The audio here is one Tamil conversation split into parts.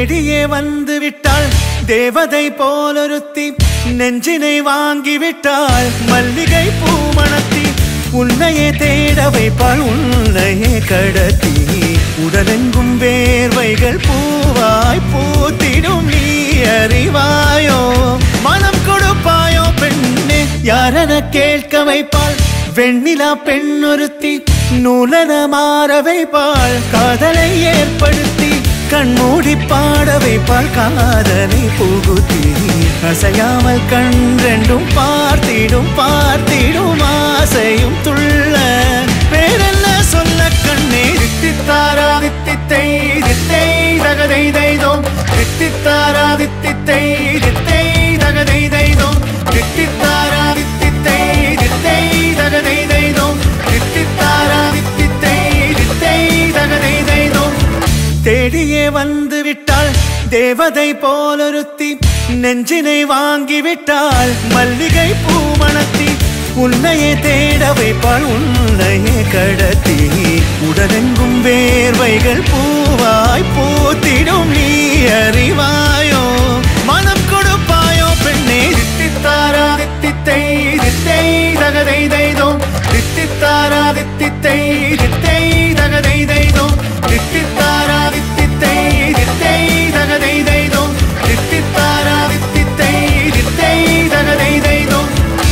தேடியே வந்து விட்டாள் தேவதை போலொருத்தி நெஞ்சினை வாங்கி விட்டாள் மல்லிகை பூமணத்தி உன்னையே தேட வைப்பாள் உன்னையே கடத்தி உடலெங்கும் வேர்வைகள் பூவாய் பூத்திடும் நீ அறிவாயோ மனம் கொடுப்பாயோ பெண்ணே யாரென கேட்க வைப்பாள் வெண்ணிலா பெண்ணொருத்தி நூலன மாற வைப்பாள் காதலை ஏற்படுத்தி கண்மூடி பாட வைப்பாள் காதலை புகுத்தி அசையாமல் கண் ரெண்டும் பார்த்திடும் பார்த்திடும் ஆசையும் துள்ள பேரென்ன சொல்ல கண்ணே தித்தித்தாரா தித்தித்தை தித்தை தகதை தைதோம் தித்தித்தாரா தித்தித்தை தித்தை தகதை தைதோம் தித்தித்தாரா தித்தித்தை தித்தை தகதை தைதோம் தித்தித்தாரா தித்தித்தை தித்தை தகதை தைதோம் தேடியே வந்து விட்டாள் தேவதை போலொருத்தி நெஞ்சினை வாங்கி விட்டாள் மல்லிகை பூமணத்தி உன்னையே தேட வைப்பாள் உன்னையே கடத்தி உடலெங்கும் வேர்வைகள் பூவாய் பூத்திடும் நீ அறிவாயோ மனம் கொடுப்பாயோ பெண்ணே தித்தித்தாரா தித்தித்தை தித்தை தகதை தைதோம் தித்தித்தாரா தித்தித்தை தித்தை தகதை தைதோம் தித்தித்தாரா தித்தித்தை தித்தை தகதை தைதோம் தித்தித்தாரா தித்தித்தை தித்தை தகதை தைதோம்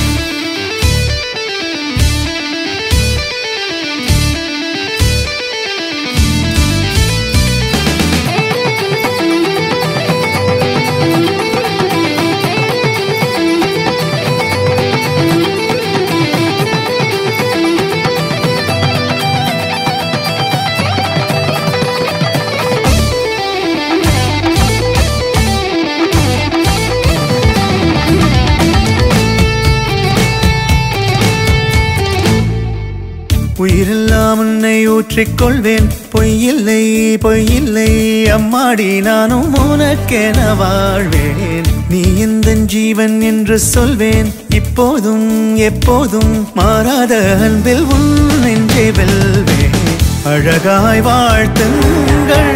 உயிரெல்லாம் உன்னை ஊற்றிக்கொள்வேன் பொய்யில்லை பொய்யில்லை அம்மாடி நானும் உனக்கென வாழ்வேன் நீ இந்த ஜீவன் என்று சொல்வேன் இப்போதும் எப்போதும் மாறாத அன்பில் உன் நெஞ்சை வெல்வேன் அழகாய் வாழ்த்துங்கள்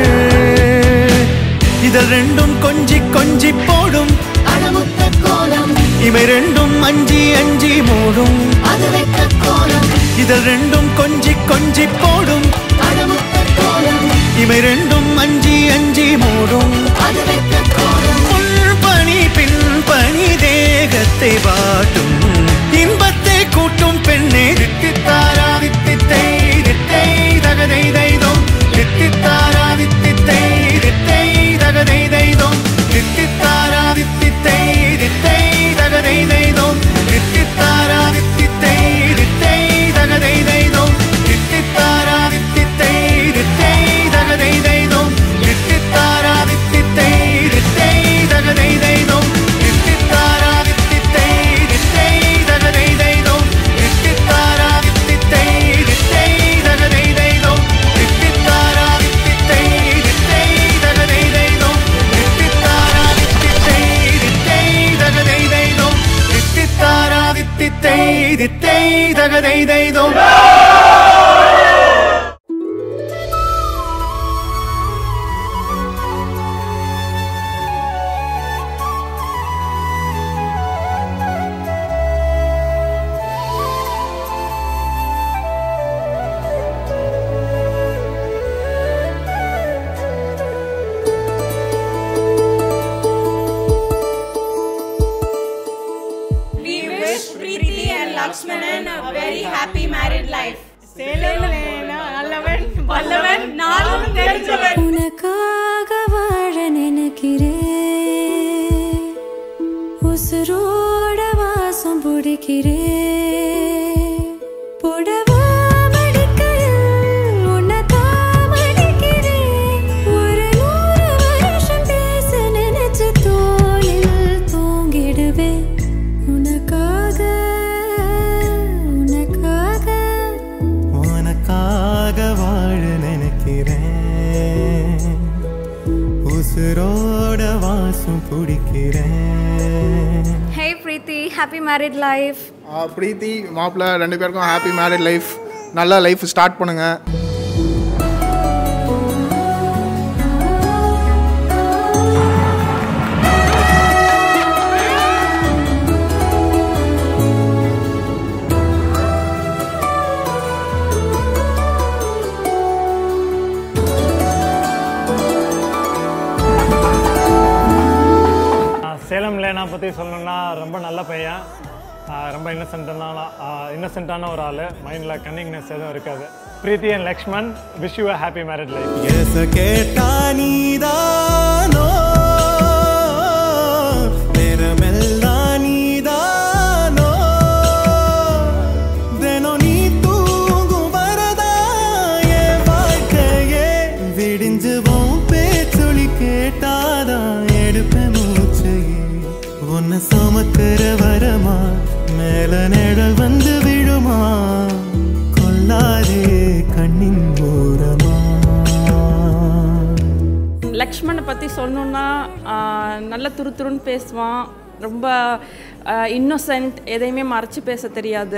இதழ் ரெண்டும் கொஞ்சி கொஞ்சி போடும் அடமுத்த கோலம் இவை ரெண்டும் அஞ்சி அஞ்சி மூடும் அது வைத்த கோலம் இதழ் ரெண்டும் கொஞ்சி கொஞ்சி போடும் அடமுத்த கோலம் இவை ரெண்டும் அஞ்சி அஞ்சி மூடும் அது வைத்த கோலம் முன் பணி பின் பணி தேகத்தை வாட்டும் இன்பத்தை கூட்டும் பெண்ணே தித்தித்தாரா தித்தித்தை தித்தை தகதை தைதோம் தித்தித்தாரா தித்தித்தை தித்தை தகதை தைதோம் தித்தித்தாரா தித்தித்தை தித்தை தகதை தைதோம் தித்தித்தாரா தித்தித்தை தித்தை தகதை தைதோம் தித்தித்தாரா தித்தித்தை தித்தை தகதை தைதோம் தித்தித்தாரா தித்தித்தை தித்தை தகதை தைதோம் தித்தித்தாரா தித்தித்தை தித்தை தகதை தைதோம் தித்தித்தாரா தித்தித்தை தித்தை தகதை தைதோம் தித்தித்தாரா தித்தித்தை தித்தை தகதை தைதோம் தித்தித்தாரா தித்தித்தை தித்தை தகதை தைதோம் தித்தித்தாரா தித்தித்தை தித்தை தகதை தைதோம் We wish Preeti and Lakshmanan a very happy married life. நல்லவன் வல்லவன் நானும் தெரிஞ்சவன் உனக்காக வாழ நினைக்கிறேன் உசுரோட வாசம் பிடிக்கிறேன் புடவா மடிக்கையில் உன்னை தாமடிக்கிறேன். ஒரு நூறு வருஷம் பேச நினைச்சு தோளில் தூங்கிடுவேன் உனக்காக உனக்காக உனக்காக வாழ நினைக்கிறேன் உசுரோட வாசம் பிடிக்கிறேன் Hey Preeti, happy married life. ஆ, பிரீத்தி மாப்பிள்ளை ரெண்டு பேருக்கும் ஹாப்பி மேரிட் லைஃப் நல்லா லைஃப் ஸ்டார்ட் பண்ணுங்க கல்யாணம் பற்றி சொல்லணும்னா ரொம்ப நல்ல பையன் ஆஹ் ரொம்ப இன்னசென்ட்டான இன்னசென்ட்டான ஒரு ஆள் மைண்டில் கன்னிங்னஸ் எதுவும் இருக்காது Preethi and Lakshman wish you happy married life எச கேட்டா நீதானோ நேரமெல்லாம் நீதானோ தினம் நீ தூங்கும் வரதா என் வாழ்க்கையே விடிஞ்சுவோம் பேச்சொலி கேட்டாதான் எடுப்பேன் மூச்சையே உன்னை சுமக்கிற வரமா மேல நிழல் வந்து விழுமா கொல்லாதே கண்ணின் ஓரமா லக்ஷ்மணை பற்றி சொல்லணுன்னா ஆஹ், நல்ல துருதுருன்னு பேசுவான் ரொம்ப இன்னோசென்ட் எதையுமே மறைச்சு பேச தெரியாது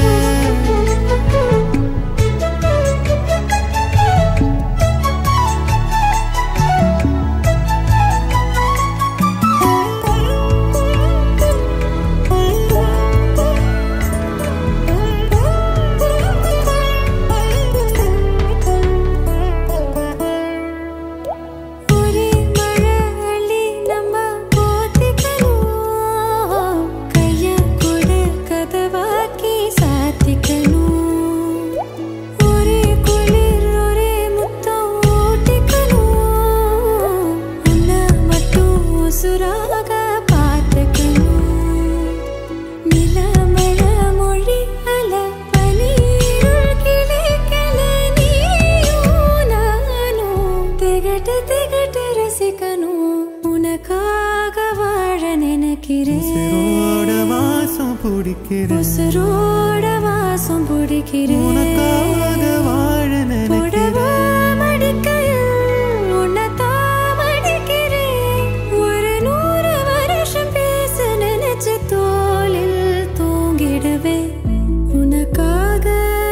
ஒரே மழை நம்ம போத்திக்கணும் கைய கொடு கதவாக்கி சாத்திக்கணும் ஒரே குளிர் ஒரே முத்தம் ஓட்டிக்கணும் உன்னை மட்டும் உசுராக பார்த்துக்கணும் நிலமழ மொழி அல பனீருள் கிளைக்கல நீயும் நானும் திகட்டு திகட்டு ரசிக்கணும் உனக்காக வாழ நினைக்கிறேன் உசிரோட வாசம் பிடிக்கிறேன் உசுரோட வாசம் பிடிக்கிறேன் உனக்காக வாழ புடவா நினைக்கிறேன் மடிக்கையில் உன்னைத்தான் மடிக்கிறேன். ஒரு நூறு வருஷம் பேச நினைச்சு தோளில் தூங்கிடுவேன். உனக்காக,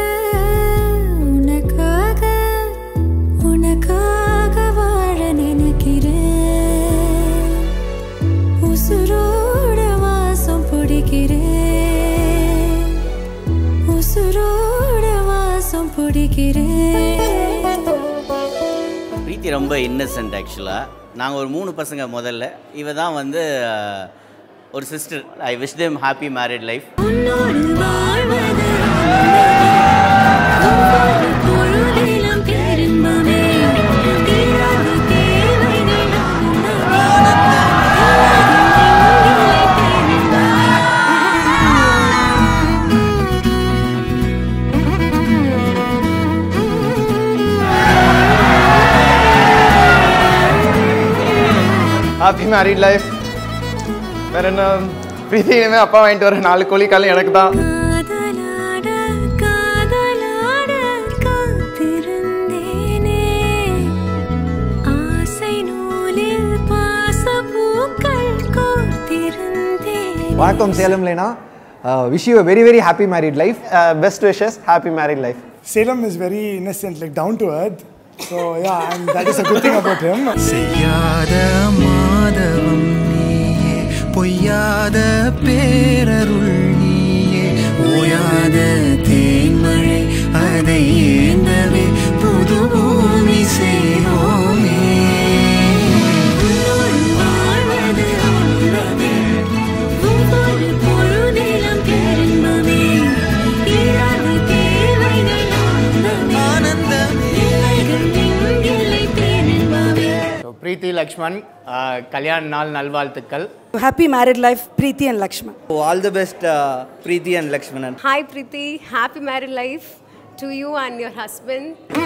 உனக்காக, உனக்காக வாழ நினைக்கிறேன். உசுரோட வாசம் பிடிக்கிறேன் உசுரோட வாசம் பிடிக்கிறேன் பிரீத்தி ரொம்ப இன்னசென்ட் ஆக்சுவலாக நாங்கள் ஒரு மூணு பசங்க முதல்ல இவ தான் வந்து அஹ், ஒரு sister I wish them happy married life உன்னோடு வாழ்வது ஒவ்வொரு பொழுதிலும் பெரும்பவே தீராத தேவைகள் ஹாப்பி மேரிட் லைஃப் வேற என்ன பிரீத்தி இனிமே அப்பா வாங்கிட்டு வர நாலு கோழி காலம் எனக்கு தான் காதலாட காதலாட காத்திருந்தேனே ஆசை நூலில் பாசப்பூக்கள் கோர்த்திருந்தேன் வணக்கம் Salem Lena wish you very very happy married life best wishes happy married life Salem is very innocent, like down to earth. So yeah, and that is a good thing about him. செய்யாத மாதவம் நீயே பொய்யாத பேரருள் நீயே ஓயாத தேன்மழை அதை ஏந்தவே புது பூமி செய்வோமே உன்னோடு வாழ்வது அன்பவே ஒவ்வொரு பொழுதிலும் பெரும்பவே தீராத தேவைகள் ஆனந்தமே எல்லைகள் எங்கில்லை பெரும்பவே பிரீத்தி லக்ஷ்மன் கல்யாண நாள் நல்வாழ்த்துக்கள் Happy married life, Preeti and Lakshman. All the best Preethi and Lakshmanan Hi Preeti, happy married life to you and your husband.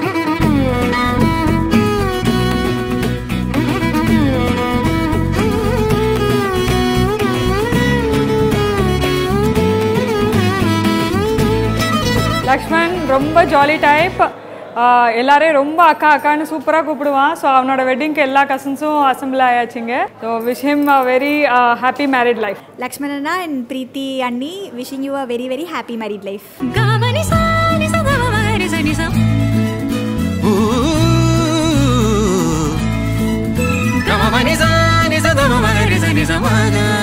Lakshman ரொம்ப ஜாலி டைப் எல்லாரையும் ரொம்ப அக்கா அக்கான்னு சூப்பராக கூப்பிடுவான் ஸோ அவனோட வெட்டிங்க்கு எல்லா கசின்ஸும் அசம்பிள் ஆயாச்சுங்க so wish him very happy married life Lakshmanana and Preeti Anni wishing you a very very happy married life. காமனி சானி சகமரி சனி சம் గమమని సాని సదమ మగరి సని సమగ